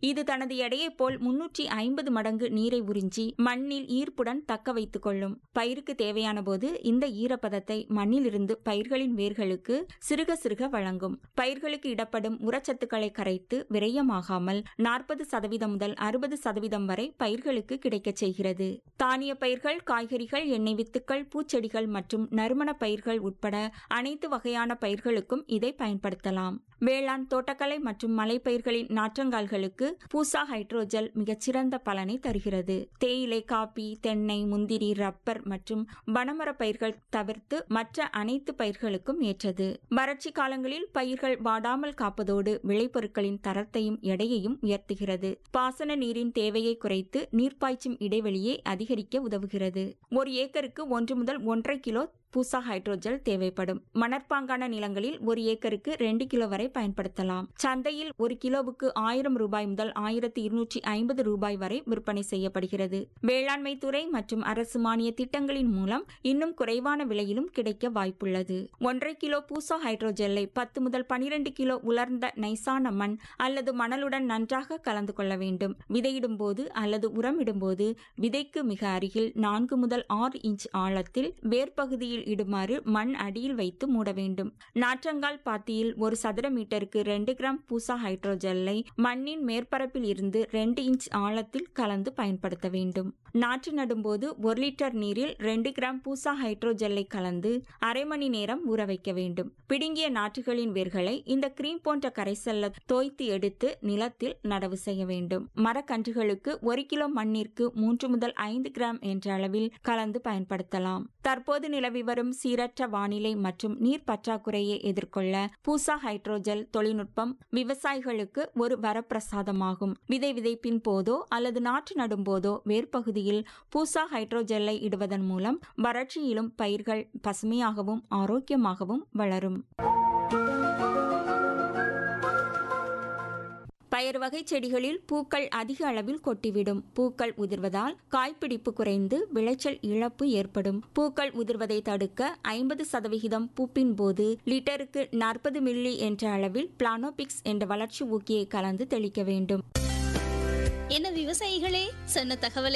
இது தனது எடையைப் போல் முன்னூற்றி ஐம்பது மடங்கு நீரை உறிஞ்சி மண்ணில் ஈர்ப்புடன் தக்க வைத்துக் கொள்ளும் பயிருக்கு தேவையான போது இந்த ஈரப்பதத்தை மண்ணிலிருந்து பயிர்களின் வேர்களுக்கு சிறுக சிறுக வழங்கும் பயிர்களுக்கு இடப்படும் உரச்சத்துக்களை கரைத்து விரயமாகாமல் நாற்பது சதவீதம் முதல் அறுபது சதவீதம் வரை பயிர்களுக்கு கிடைக்கச் செய்கிறது தானிய பயிர்கள் காய்கறிகள் எண்ணெய் வித்துக்கள் பூச்செடிகள் மற்றும் நறுமண பயிர்கள் உட்பட அனைத்து வகையான பயிர்களுக்கும் இதை பயன்படுத்தலாம் வேளாண் தோட்டக்கலை மற்றும் மலைப்பயிர்களின் நாற்றங்கால்களுக்கு பூசா ஹைட்ரோஜல் மிகச்சிறந்த பலனை தருகிறது தேயிலை காபி தென்னை முந்திரி ரப்பர் மற்றும் வனமர பயிர்கள் தவிர்த்து மற்ற அனைத்து பயிர்களுக்கும் ஏற்றது வறட்சி காலங்களில் பயிர்கள் வாடாமல் காப்பதோடு விளைபொருட்களின் தரத்தையும் எடையையும் உயர்த்துகிறது பாசன நீரின் தேவையை குறைத்து நீர்ப்பாய்ச்சும் இடைவெளியை அதிகரிக்க உதவுகிறது ஒரு ஏக்கருக்கு ஒன்று முதல் ஒன்றரை கிலோ பூசா ஹைட்ரோஜல் தேவைப்படும் மணற்பாங்கான நிலங்களில் ஒரு ஏக்கருக்கு ரெண்டு கிலோ வரை பயன்படுத்தலாம் சந்தையில் ஒரு கிலோவுக்கு ஆயிரம் ரூபாய் முதல் ஆயிரத்தி இருநூற்றி ஐம்பது ரூபாய் வரை விற்பனை செய்யப்படுகிறது வேளாண்மை துறை மற்றும் அரசு மானிய திட்டங்களின் மூலம் இன்னும் குறைவான விலையிலும் கிடைக்க வாய்ப்புள்ளது ஒன்றரை கிலோ பூசா ஹைட்ரோஜெல்லை பத்து முதல் பனிரெண்டு கிலோ உலர்ந்த நைசான மண் அல்லது மணலுடன் நன்றாக கலந்து கொள்ள வேண்டும் விதையிடும் போது அல்லது உரமிடும் போது விதைக்கு மிக அருகில் நான்கு முதல் ஆறு இன்ச் ஆழத்தில் வேர்ப்பகுதியில் இடுமாறு மண் அடியில் வைத்து மூட வேண்டும் நாற்றங்கால் பாத்தியில் ஒரு சதுர மீட்டருக்கு ரெண்டு கிராம் பூசா ஹைட்ரோஜெல்லை மண்ணின் மேற்பரப்பில் இருந்து ரெண்டு இன்ச் ஆழத்தில் கலந்து பயன்படுத்த வேண்டும் நாற்று நடும்போது ஒரு லிட்டர் நீரில் ரெண்டு கிராம் பூசா ஹைட்ரோஜெல்லை கலந்து அரை மணி நேரம் ஊற வைக்க வேண்டும் பிடுங்கிய நாற்றுகளின் வேர்களை இந்த கிரீம் போன்ற கரைசல்ல தோய்த்து எடுத்து நிலத்தில் நடவு செய்ய வேண்டும் மரக்கன்றுகளுக்கு ஒரு கிலோ மண்ணிற்கு மூன்று முதல் ஐந்து கிராம் என்ற அளவில் கலந்து பயன்படுத்தலாம் தற்போது நிலவி வரும் சீரற்ற வானிலை மற்றும் நீர் பற்றாக்குறையை எதிர்கொள்ள பூசா ஹைட்ரோஜல் தொழில்நுட்பம் விவசாயிகளுக்கு ஒரு வரப்பிரசாதமாகும் விதை விதைப்பின் போதோ அல்லது நாற்று நடும் போதோ வேர்ப்பகுதியில் பூசா ஹைட்ரோஜெல்லை இடுவதன் மூலம் வறட்சியிலும் பயிர்கள் பசுமையாகவும் ஆரோக்கியமாகவும் வளரும் பயறு வகை செடிகளில் பூக்கள் அதிக அளவில் கொட்டிவிடும் பூக்கள் உதிர்வதால் காய்பிடிப்பு குறைந்து விளைச்சல் இழப்பு ஏற்படும் பூக்கள் உதிர்வதை தடுக்க ஐம்பது சதவிகிதம் பூப்பின் போது லிட்டருக்கு நாற்பது மில்லி என்ற அளவில் பிளானோபிக்ஸ் என்ற வளர்ச்சி ஊக்கியை கலந்து தெளிக்க வேண்டும் என்ன விவசாயிகளே சொன்ன தகவலை